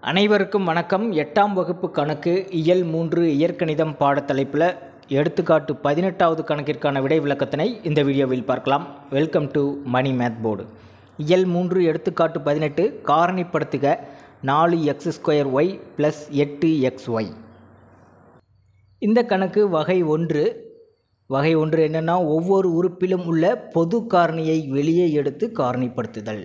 அனைவருக்கும் வணக்கம் எட்டாம் வகுப்பு கணக்கு இயல் மூன்று இயற்கணிதம் பாடத்தலைப்பில் எடுத்துக்காட்டு பதினெட்டாவது கணக்கிற்கான விடை விளக்கத்தினை இந்த வீடியோவில் பார்க்கலாம் welcome to Mani math board இயல் மூன்று எடுத்துக்காட்டு பதினெட்டு காரணிப்படுத்துக நாலு எக்ஸ் ஸ்கொயர் ஒய் ப்ளஸ் எட்டு எக்ஸ் ஒய் இந்த கணக்கு வகை ஒன்று வகை ஒன்று என்னென்னா ஒவ்வொரு உறுப்பிலும் உள்ள பொது காரணியை வெளியே எடுத்து காரணிப்படுத்துதல்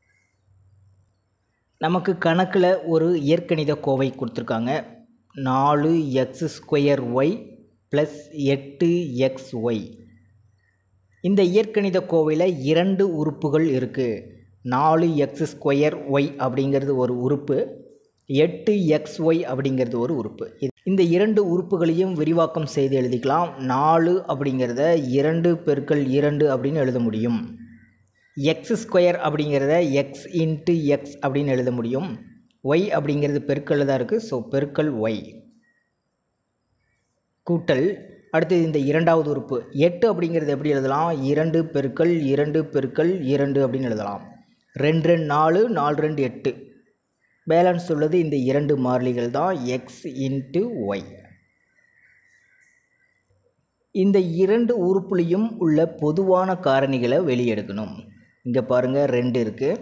நமக்கு கணக்கில் ஒரு இயற்கணித கோவை கொடுத்துருக்காங்க நாலு எக்ஸ் ஸ்கொயர் ஒய் ப்ளஸ் எட்டு எக்ஸ் ஒய் இந்த இயற்கணித கோவையில் இரண்டு உறுப்புகள் இருக்குது நாலு எக்ஸ் ஸ்கொயர் ஒய் அப்படிங்கிறது ஒரு உறுப்பு எட்டு எக்ஸ் ஒய் அப்படிங்கிறது ஒரு உறுப்பு இது- இந்த இரண்டு உறுப்புகளையும் விரிவாக்கம் செய்து எழுதிக்கலாம் நாலு அப்படிங்கிறத இரண்டு பெருக்கல் இரண்டு அப்படின்னு எழுத முடியும் எக்ஸ் ஸ்கொயர் அப்படிங்கிறத எக்ஸ் இன்ட்டு எக்ஸ் அப்படின்னு எழுத முடியும் ஒய் அப்படிங்கிறது பெருக்கல்ல தான் இருக்குது ஸோ பெருக்கல் ஒய் கூட்டல் அடுத்தது இந்த இரண்டாவது உறுப்பு எட்டு அப்படிங்கிறது எப்படி எழுதலாம் இரண்டு பெருக்கல் இரண்டு பெருக்கல் இரண்டு அப்படின்னு எழுதலாம் ரெண்டு ரெண்டு நாலு நாலு ரெண்டு எட்டு பேலன்ஸ் உள்ளது இந்த இரண்டு மாறிலிகள் தான் எக்ஸ் இன்ட்டு ஒய் இந்த இரண்டு உறுப்புலையும் உள்ள பொதுவான காரணிகளை வெளியெடுக்கணும் இங்கே பாருங்கள் ரெண்டு இருக்குது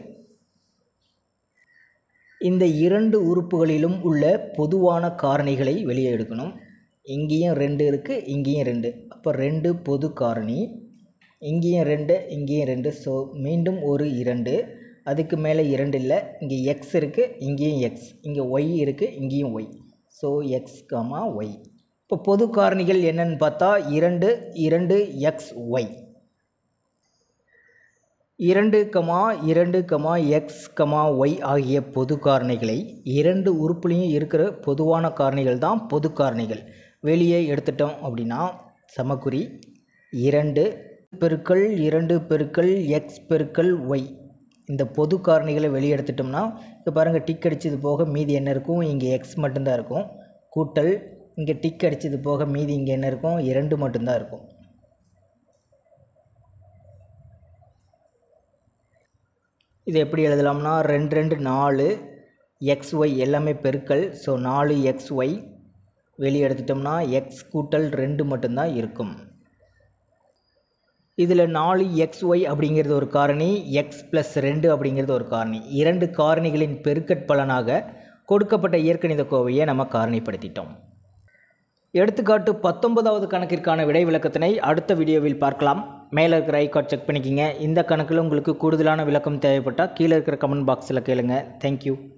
இந்த இரண்டு உறுப்புகளிலும் உள்ள பொதுவான காரணிகளை வெளியே எடுக்கணும் இங்கேயும் ரெண்டு இருக்குது இங்கேயும் ரெண்டு அப்போ ரெண்டு பொது காரணி இங்கேயும் ரெண்டு இங்கேயும் ரெண்டு ஸோ மீண்டும் ஒரு இரண்டு அதுக்கு மேலே இரண்டு இல்லை இங்கே எக்ஸ் இருக்குது இங்கேயும் எக்ஸ் இங்கே ஒய் இருக்குது இங்கேயும் y so x comma y இப்போ பொது காரணிகள் என்னன்னு பார்த்தா இரண்டு இரண்டு எக்ஸ் ஒய் இரண்டு கமா இரண்டு கமா எக்ஸ் கமா ஒய் ஆகிய பொது காரணிகளை இரண்டு உறுப்புலையும் இருக்கிற பொதுவான காரணிகள் தான் பொது காரணிகள் வெளியே எடுத்துட்டோம் அப்படின்னா சமக்குறி இரண்டு பெருக்கல் இரண்டு பெருக்கல் எக்ஸ் பெருக்கல் ஒய் இந்த பொது காரணிகளை வெளியே எடுத்துட்டோம்னா இப்போ பாருங்கள் டிக் அடித்தது போக மீதி என்ன இருக்கும் இங்கே எக்ஸ் மட்டும்தான் இருக்கும் கூட்டல் இங்கே டிக் அடித்தது போக மீதி இங்கே என்ன இருக்கும் இரண்டு மட்டும்தான் இருக்கும் இது எப்படி எழுதலாம்னா ரெண்டு ரெண்டு நாலு எக்ஸ் ஒய் எல்லாமே பெருக்கல் ஸோ நாலு எக்ஸ் ஒய் வெளியே எடுத்துட்டோம்னா எக்ஸ் கூட்டல் ரெண்டு மட்டும்தான் இருக்கும் இதில் நாலு எக்ஸ் ஒய் அப்படிங்கிறது ஒரு காரணி எக்ஸ் ப்ளஸ் ரெண்டு அப்படிங்கிறது ஒரு காரணி இரண்டு காரணிகளின் பெருக்கற் பலனாக கொடுக்கப்பட்ட இயற்கணித கோவையை நம்ம காரணிப்படுத்திட்டோம் எடுத்துக்காட்டு பத்தொன்பதாவது கணக்கிற்கான விடை விளக்கத்தினை அடுத்த வீடியோவில் பார்க்கலாம் மேலே இருக்கிற ஐகார்ட் செக் பண்ணிக்கிங்க இந்த கணக்கில் உங்களுக்கு கூடுதலான விளக்கம் தேவைப்பட்டால் கீழே இருக்கிற கமெண்ட் பாக்ஸில் கேளுங்க தேங்க்யூ